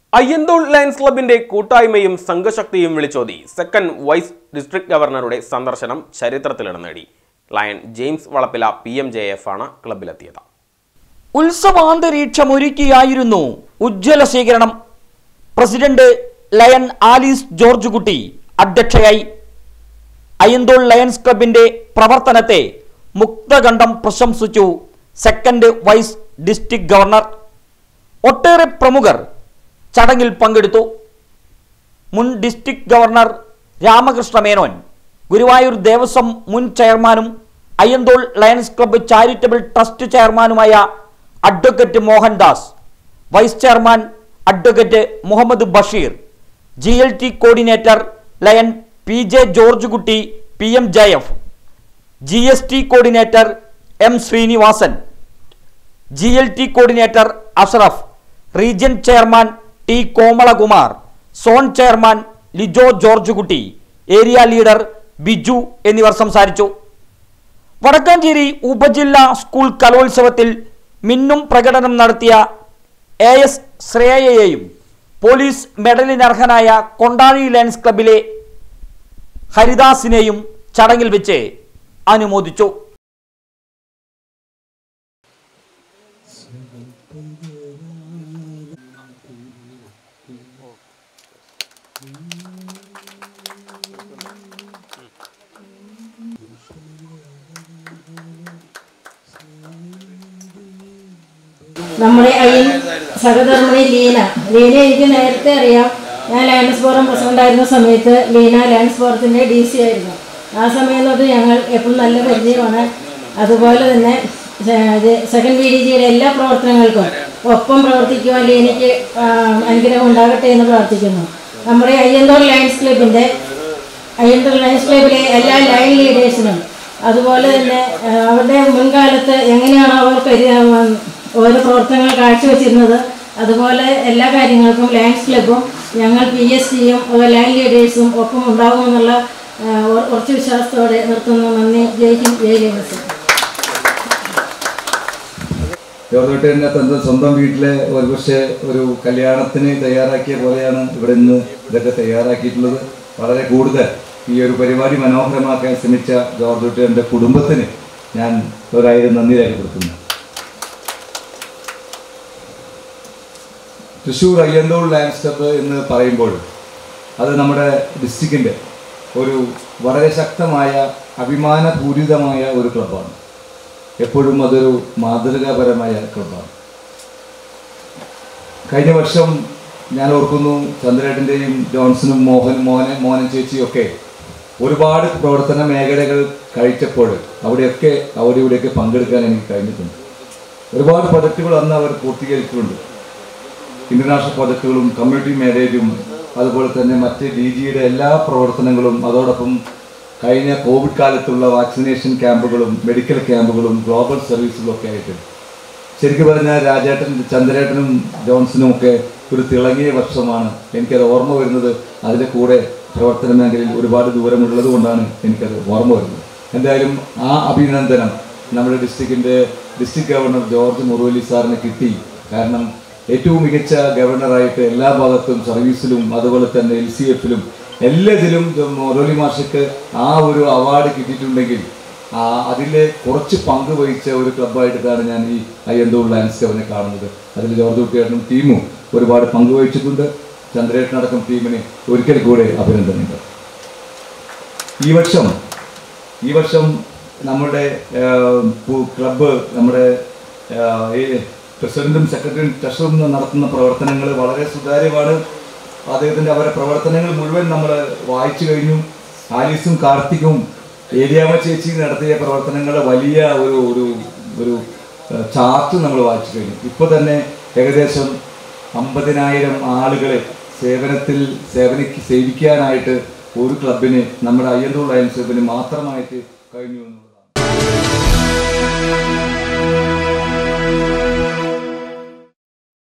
Ayyanthole Lions ക്ലബിന്റെ കൂട്ടായ്മയും സംഘശക്തിയും വിളിച്ചോതി സെക്കൻഡ് വൈസ് ഡിസ്ട്രിക്ട് ഗവർണറുടെ സന്ദർശനം ചരിത്രത്തിലിടം നേടി lion James Valappila P M J F ആണ് ക്ലബിലെത്തിയത് ഉത്സവാന്തരീക്ഷമൊരുക്കിയായിരുന്നു ഉജ്ജ്വല സ്വീകരണം പ്രസിഡന്റ് ലയൺ ആലീസ് ജോർജ് കുട്ടി അധ്യക്ഷയായി അയ്യന്തോൾ ലയൺസ് ക്ലബിന്റെ പ്രവർത്തനത്തെ മുക്തകണ്ഠം പ്രശംസിച്ചു സെക്കൻഡ് വൈസ് ഡിസ്ട്രിക്ട് ഗവർണർ ഒട്ടേറെ പ്രമുഖർ ചടങ്ങിൽ പങ്കെടുത്തു മുൻ ഡിസ്ട്രിക്ട് ഗവർണർ രാമകൃഷ്ണ മേനോൻ ഗുരുവായൂർ ദേവസ്വം മുൻ ചെയർമാനും Ayyanthole lions club charitable trust ചെയർമാനുമായ advocate Mohandas vice chairman advocate Muhammad Basheer G L T coordinator lion P J George Kutty P M ജയഫ് G S T coordinator M Sreenivasan G L T coordinator Ashraf region chairman T Komalakumar zone chairman Lijo George Kutty area leader Biju എന്നിവർ സംസാരിച്ചു വടക്കാഞ്ചേരി ഉപജില്ലാ school കലോത്സവത്തിൽ മിന്നും പ്രകടനം നടത്തിയ A S ശ്രേയയെയും police മെഡലിനർഹനായ കൊണ്ടാഴി ലയൺസ് ക്ലബിലെ ഹരിദാസിനെയും ചടങ്ങിൽ വെച്ച് അനുമോദിച്ചു നമ്മുടെ അയ്യൻ സഹധർമ്മിണി ലീന ലീന എനിക്ക് നേരത്തെ അറിയാം ഞാൻ ലയൺസ് ഫോറം പ്രസിഡന്റ് ആയിരുന്ന സമയത്ത് ലീന ലയൺസ് ഫോറത്തിൻ്റെ ഡി സി ആയിരുന്നു ആ സമയം തൊട്ട് ഞങ്ങൾ എപ്പോഴും നല്ല പരിചയമാണ് അതുപോലെ തന്നെ സെക്കൻഡ് ബി ഡി ജിയുടെ എല്ലാ പ്രവർത്തനങ്ങൾക്കും ഒപ്പം പ്രവർത്തിക്കുവാൻ ലീനയ്ക്ക് ആ, അനുഗ്രഹം ഉണ്ടാകട്ടെ എന്ന് പ്രാർത്ഥിക്കുന്നു നമ്മുടെ അയ്യന്തോർ ലയൺസ് ക്ലബിൻ്റെ അയ്യന്തോർ ലയൺസ് ക്ലബിലെ എല്ലാ ലൈൻ ലീഡേഴ്സിനും അതുപോലെ തന്നെ ആ, അവരുടെ മുൻകാലത്ത് എങ്ങനെയാണ് അവർ പരി- ആ, ഓരോ പ്രവർത്തനങ്ങൾ കാഴ്ചവെച്ചിരുന്നത് അതുപോലെ എല്ലാ കാര്യങ്ങൾക്കും ലയൺസ് ക്ലബും ഞങ്ങൾ പി എസ് സിയും ലൈൻ ലീഡേഴ്സും ഒപ്പം ഉണ്ടാകുമെന്നുള്ള ആ, ഉറ- ഉറച്ച വിശ്വാസത്തോടെ നിർത്തുന്നു നന്ദി ജയ് ഹിന്ദ് ജയ് രമസ് ജോർജോട്ടേൻ്റെ തന്റെ സ്വന്തം വീട്ടിലെ ഒരുപക്ഷെ ഒരു കല്യാണത്തിന് തയ്യാറാക്കിയ പോലെയാണ് ഇവിടെ നിന്ന് ഇതൊക്കെ തയ്യാറാക്കിയിട്ടുള്ളത് വളരെ കൂടുതൽ ഈ ഒരു പരിപാടി മനോഹരമാക്കാൻ ശ്രമിച്ച ജോർജോട്ടേൻ്റെ കുടുംബത്തിന് ഞാൻ ഒരായിരം നന്ദി രേഖപ്പെടുത്തുന്നു തൃശ്ശൂർ അയ്യന്തോൾ ലാൻഡ് ക്ലബ്ബ് എന്ന് പറയുമ്പോൾ അത് നമ്മുടെ ഡിസ്ട്രിക്റ്റിൻ്റെ ഒരു വളരെ ശക്തമായ അഭിമാനപൂരിതമായ ഒരു ക്ലബ്ബാണ് എപ്പോഴും അതൊരു മാതൃകാപരമായ ക്ലബ്ബാണ് കഴിഞ്ഞ വർഷം ഞാൻ ഓർക്കുന്നു ചന്ദ്രേട്ടൻ്റെയും ജോൺസണും മോഹൻ മോഹൻ മോഹൻ ചേച്ചിയും ഒക്കെ ഒരുപാട് പ്രവർത്തന മേഖലകൾ കഴിച്ചപ്പോൾ അവിടെയൊക്കെ അവിടെ ഇവിടെയൊക്കെ പങ്കെടുക്കാൻ എനിക്ക് കഴിഞ്ഞിട്ടുണ്ട് ഒരുപാട് പ്രൊജക്റ്റുകൾ അന്ന് അവർ പൂർത്തീകരിച്ചിട്ടുണ്ട് ഇന്റർനാഷണൽ പ്രൊജക്റ്റുകളും കമ്മ്യൂണിറ്റി മാരേജും അതുപോലെ തന്നെ മറ്റ് ഡി ജിയുടെ എല്ലാ പ്രവർത്തനങ്ങളും അതോടൊപ്പം കഴിഞ്ഞ കോവിഡ് കാലത്തുള്ള വാക്സിനേഷൻ ക്യാമ്പുകളും മെഡിക്കൽ ക്യാമ്പുകളും ഗ്ലോബൽ സർവീസുകളും ഒക്കെ ആയിട്ട് ശരിക്കും പറഞ്ഞാൽ രാജേട്ടൻ ചന്ദ്രേട്ടനും ജോൺസണും ഒക്കെ ഒരു തിളങ്ങിയ വർഷമാണ് എനിക്കത് ഓർമ്മ വരുന്നത് അതിൻ്റെ കൂടെ പ്രവർത്തന മേഖലയിൽ ഒരുപാട് ദൂരമുള്ളത് കൊണ്ടാണ് എനിക്കത് ഓർമ്മ വരുന്നത് എന്തായാലും ആ അഭിനന്ദനം നമ്മുടെ ഡിസ്ട്രിക്റ്റിൻ്റെ ഡിസ്ട്രിക്ട് ഗവർണർ ജോർജ് മുറുവലി സാറിന് കിട്ടി കാരണം ഏറ്റവും മികച്ച ഗവർണറായിട്ട് എല്ലാ ഭാഗത്തും സർവീസിലും അതുപോലെ തന്നെ എൽ സി എഫിലും എല്ലാത്തിലും മുരളി മാഷക്ക് ആ ഒരു അവാർഡ് കിട്ടിയിട്ടുണ്ടെങ്കിൽ ആ അതിൽ കുറച്ച് പങ്ക് വഹിച്ച ഒരു ക്ലബ്ബായിട്ടാണ് ഞാൻ ഈ അയ്യന്തൂർ ലയൻസ് ക്ലബിനെ കാണുന്നത് അതിൽ ജോർജ് കുട്ടിയേട്ടനും ടീമും ഒരുപാട് പങ്ക് വഹിച്ചിട്ടുണ്ട് ചന്ദ്രേട്ടനടക്കം ടീമിന് ഒരിക്കൽ കൂടെ അഭിനന്ദനങ്ങൾ ഈ വർഷം ഈ വർഷം നമ്മുടെ ക്ലബ്ബ് നമ്മുടെ ആ, ഈ പ്രസിഡന്റും സെക്രട്ടറിയും ട്രഷറും നടത്തുന്ന പ്രവർത്തനങ്ങൾ വളരെ സുതാര്യമാണ് അദ്ദേഹത്തിൻ്റെ അവരുടെ പ്രവർത്തനങ്ങൾ മുഴുവൻ നമ്മൾ വായിച്ചു കഴിഞ്ഞു ആലീസും കാർത്തികും ഏരിയാമ ചേച്ചി നടത്തിയ പ്രവർത്തനങ്ങൾ വലിയ ഒരു ഒരു ഒരു ആ, ചാർട്ട് നമ്മൾ വായിച്ചു കഴിഞ്ഞു ഇപ്പോൾ തന്നെ ഏകദേശം അമ്പതിനായിരം ആളുകളെ സേവനത്തിൽ സേവനിക്ക് സേവിക്കാനായിട്ട് ഒരു ക്ലബിന് നമ്മുടെ അയ്യന്തൂർ ലയൻസ് ക്ലബിന് മാത്രമായിട്ട് കഴിഞ്ഞു എന്നുള്ളത്